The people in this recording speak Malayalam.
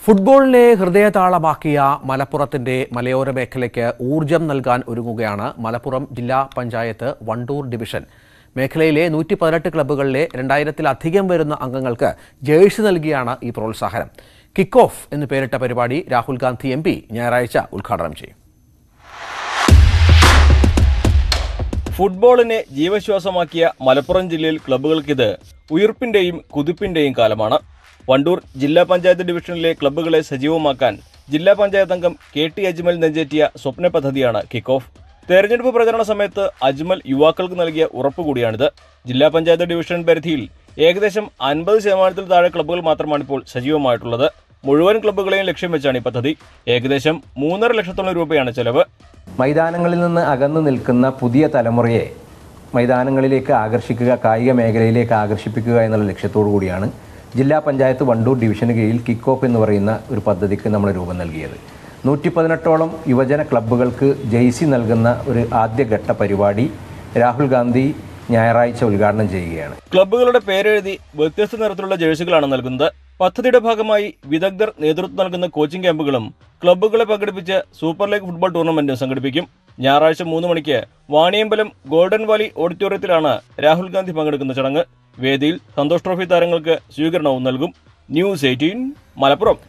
ഫുട്ബോളിനെ ഹൃദയതാളമാക്കിയ മലപ്പുറത്തിന്റെ മലയോര മേഖലയ്ക്ക് ഊർജം നൽകാൻ ഒരുങ്ങുകയാണ് മലപ്പുറം ജില്ലാ പഞ്ചായത്ത് വണ്ടൂർ ഡിവിഷൻ മേഖലയിലെ നൂറ്റി പതിനെട്ട് ക്ലബ്ബുകളിലെ രണ്ടായിരത്തിലധികം വരുന്ന അംഗങ്ങൾക്ക് ജേഴ്സി നൽകിയാണ് ഈ പ്രോത്സാഹനം കിക്ക് ഓഫ് എന്ന് പേരിട്ട പരിപാടി രാഹുൽ ഗാന്ധി എം പി ഞായറാഴ്ച ഉദ്ഘാടനം ചെയ്യും ഫുട്ബോളിനെ ജീവശ്വാസമാക്കിയ മലപ്പുറം ജില്ലയിൽ ക്ലബ്ബുകൾക്കിത് ഉയിർപ്പിന്റെയും കുതിപ്പിന്റെയും കാലമാണ് വണ്ടൂർ ജില്ലാ പഞ്ചായത്ത് ഡിവിഷനിലെ ക്ലബ്ബുകളെ സജീവമാക്കാൻ ജില്ലാ പഞ്ചായത്ത് അംഗം കെ ടി അജ്മൽ നെഞ്ചേറ്റിയ സ്വപ്ന പദ്ധതിയാണ് കിക്ക് ഓഫ് തെരഞ്ഞെടുപ്പ് പ്രചരണ സമയത്ത് അജ്മൽ യുവാക്കൾക്ക് നൽകിയ ഉറപ്പ് കൂടിയാണിത് ജില്ലാ പഞ്ചായത്ത് ഡിവിഷൻ പരിധിയിൽ ഏകദേശം അൻപത് ശതമാനത്തിൽ താഴെ ക്ലബ്ബുകൾ മാത്രമാണ് ഇപ്പോൾ സജീവമായിട്ടുള്ളത് മുഴുവൻ ക്ലബ്ബുകളെയും ലക്ഷ്യം വെച്ചാണ് ഈ പദ്ധതി ഏകദേശം മൂന്നര ലക്ഷത്തോളം രൂപയാണ് ചെലവ് മൈതാനങ്ങളിൽ നിന്ന് അകന്നു നിൽക്കുന്ന പുതിയ തലമുറയെ മൈതാനങ്ങളിലേക്ക് ആകർഷിക്കുക കായിക മേഖലയിലേക്ക് ആകർഷിപ്പിക്കുക എന്നുള്ള ലക്ഷ്യത്തോടു കൂടിയാണ് ജില്ലാ പഞ്ചായത്ത് വണ്ടൂർ ഡിവിഷന് കീഴിൽ കിക്ക് ഓഫ് എന്ന് പറയുന്ന ഒരു പദ്ധതിക്ക് നമ്മൾ രൂപം നൽകിയത് നൂറ്റി പതിനെട്ടോളം യുവജന ക്ലബ്ബുകൾക്ക് ജെയ്സി നൽകുന്ന ഒരു ആദ്യഘട്ട പരിപാടി രാഹുൽ ഗാന്ധി ഞായറാഴ്ച ഉദ്ഘാടനം ചെയ്യുകയാണ് ക്ലബ്ബുകളുടെ പേരെഴുതി വ്യത്യസ്ത നിറത്തിലുള്ള ജേഴ്സികളാണ് നൽകുന്നത് പദ്ധതിയുടെ ഭാഗമായി വിദഗ്ധർ നേതൃത്വം നൽകുന്ന കോച്ചിംഗ് ക്യാമ്പുകളും ക്ലബ്ബുകളെ പങ്കെടുപ്പിച്ച് സൂപ്പർ ലീഗ് ഫുട്ബോൾ ടൂർണമെന്റും സംഘടിപ്പിക്കും ഞായറാഴ്ച മൂന്ന് മണിക്ക് വാണിയമ്പലം ഗോൾഡൻ വാലി ഓഡിറ്റോറിയത്തിലാണ് രാഹുൽ ഗാന്ധി പങ്കെടുക്കുന്ന ചടങ്ങ് വേദിയിൽ സന്തോഷ് ട്രോഫി താരങ്ങൾക്ക് സ്വീകരണവും നൽകും ന്യൂസ് എയ്റ്റീൻ മലപ്പുറം